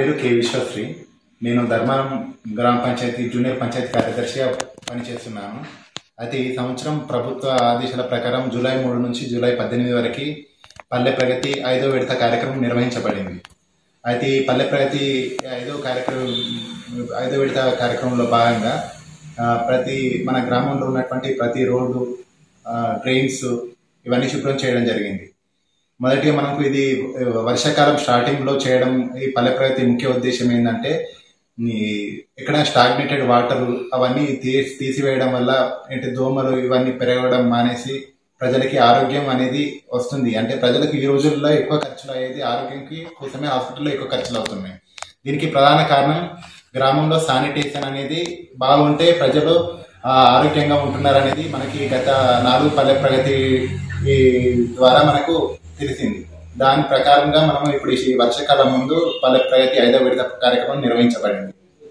పేరు కె విశ్వశ్రీ నేను ధర్మవరం గ్రామ పంచాయతీ జూనియర్ పంచాయతీ కార్యదర్శిగా పనిచేస్తున్నాను అయితే ఈ సంవత్సరం ప్రభుత్వ ఆదేశాల ప్రకారం జూలై మూడు నుంచి జూలై పద్దెనిమిది వరకు పల్లె ప్రగతి ఐదో విడత కార్యక్రమం నిర్వహించబడింది అయితే ఈ పల్లె ప్రగతి ఐదో కార్యక్రమం ఐదో విడత కార్యక్రమంలో భాగంగా ఆ, ప్రతి మన గ్రామంలో ఉన్నటువంటి ప్రతి రోడ్డు ఆ, డ్రైన్స్ ఇవన్నీ శుభ్రం చేయడం జరిగింది మొదటిగా మనకు ఇది ఆ, వర్షాకాలం స్టార్టింగ్ లో చేయడం ఈ పల్లె ప్రగతి ముఖ్య ఉద్దేశం ఏంటంటే ఈ ఎక్కడ స్టాగ్నేటెడ్ వాటర్ అవన్నీ తీసి తీసివేయడం వల్ల ఏంటి దోమలు ఇవన్నీ పెరగడం మానేసి ప్రజలకి ఆరోగ్యం అనేది వస్తుంది అంటే ప్రజలకు ఈ రోజుల్లో ఎక్కువ ఖర్చులు అయ్యేది ఆరోగ్యంకి కోసమే హాస్పిటల్లో ఎక్కువ ఖర్చులు అవుతున్నాయి దీనికి ప్రధాన కారణం గ్రామంలో శానిటేషన్ అనేది బాగుంటే ప్రజలు ఆ, ఆరోగ్యంగా ఉంటున్నారు అనేది మనకి గత నాలుగు పల్లె ప్రగతి ఈ ద్వారా మనకు తెలిసింది దాని ప్రకారంగా మనం ఇప్పుడు ఈ వర్షాకాలం ముందు పల్లె ప్రగతి ఐదో విడత కార్యక్రమం నిర్వహించబడింది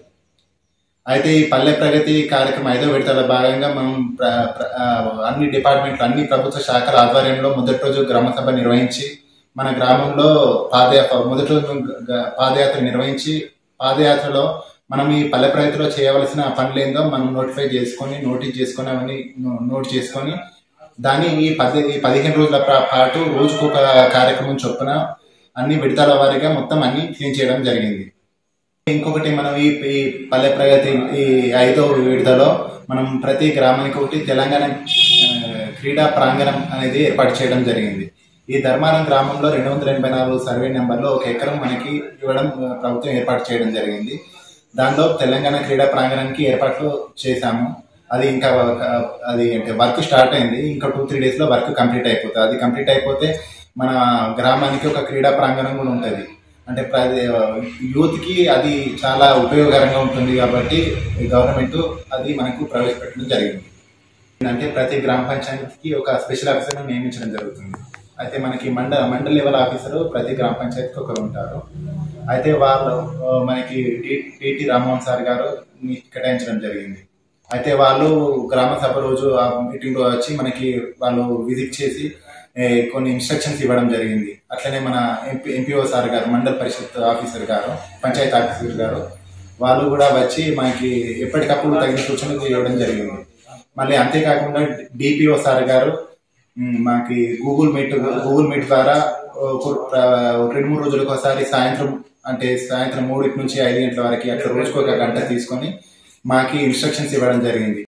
అయితే ఈ పల్లె ప్రగతి కార్యక్రమం ఐదో విడతల భాగంగా మనం ప్ర- ప్ర- ఆ, అన్ని డిపార్ట్మెంట్లు అన్ని ప్రభుత్వ శాఖల ఆధ్వర్యంలో మొదటి రోజు గ్రామ సభ నిర్వహించి మన గ్రామంలో పాదయాత్ర మొదటి రోజు గ- పాదయాత్ర నిర్వహించి పాదయాత్రలో మనం ఈ పల్లె ప్రగతిలో చేయవలసిన పనులు ఏందో మనం నోటిఫై చేసుకొని నోటీస్ చేసుకొని అవన్నీ నో- నోట్ చేసుకొని దాన్ని ఈ పది ఈ పదిహేను రోజుల పా- పాటు రోజుకు ఒక కార్యక్రమం చొప్పున అన్ని విడతల వారీగా మొత్తం అన్ని క్లీన్ చేయడం జరిగింది ఇంకొకటి మనం ఈ ఈ పల్లె ప్రగతి ఈ ఐదో విడతలో మనం ప్రతి గ్రామానికి ఒకటి తెలంగాణ ఆ, క్రీడా ప్రాంగణం అనేది ఏర్పాటు చేయడం జరిగింది ఈ ధర్మారం గ్రామంలో రెండు వందల ఎనభై నాలుగు సర్వే నెంబర్లో ఒక ఎకరం మనకి ఇవ్వడం ఆ, ప్రభుత్వం ఏర్పాటు చేయడం జరిగింది దానిలో తెలంగాణ క్రీడా ప్రాంగణానికి ఏర్పాట్లు చేశాము అది ఇంకా ఒక- అది అంటే వర్క్ స్టార్ట్ అయింది ఇంకా టూ త్రీ డేస్ లో వర్క్ కంప్లీట్ అయిపోతుంది అది కంప్లీట్ అయిపోతే మన గ్రామానికి ఒక క్రీడా ప్రాంగణం కూడా ఉంటుంది అంటే యూత్ కి అది చాలా ఉపయోగకరంగా ఉంటుంది కాబట్టి గవర్నమెంట్ అది మనకు ప్రవేశపెట్టడం జరిగింది అంటే ప్రతి గ్రామ పంచాయతీకి ఒక స్పెషల్ ఆఫీసర్ నియమించడం జరుగుతుంది అయితే మనకి మండ మండల్ లెవెల్ ఆఫీసర్ ప్రతి గ్రామ పంచాయతీకి ఒకరు ఉంటారు అయితే వాళ్ళు ఆ, మనకి టిటి రామ్మోహన్ సార్ గారు ని కేటాయించడం జరిగింది అయితే వాళ్ళు గ్రామ సభ రోజు ఆ మీటింగ్ లో వచ్చి మనకి వాళ్ళు విజిట్ చేసి ఏ, కొన్ని ఇన్స్ట్రక్షన్స్ ఇవ్వడం జరిగింది అట్లనే మన ఎంపీ ఎంపీఓ సార్ గారు మండల పరిషత్ ఆఫీసర్ గారు పంచాయత్ ఆఫీసర్ గారు వాళ్ళు కూడా వచ్చి మనకి ఎప్పటికప్పుడు తగిన సూచనలు ఇవ్వడం జరిగింది మళ్ళీ అంతేకాకుండా డిపిఓ సార్ గారు మ్, మాకి గూగుల్ మీట్ గూగుల్ మీట్ ద్వారా ఒక ఒక రెండు మూడు రోజులకు ఒకసారి సాయంత్రం అంటే సాయంత్రం మూడింటి నుంచి ఐదు గంటల వరకు అట్లా రోజుకు ఒక గంట తీసుకొని మాకి ఇన్స్ట్రక్షన్స్ ఇవ్వడం జరిగింది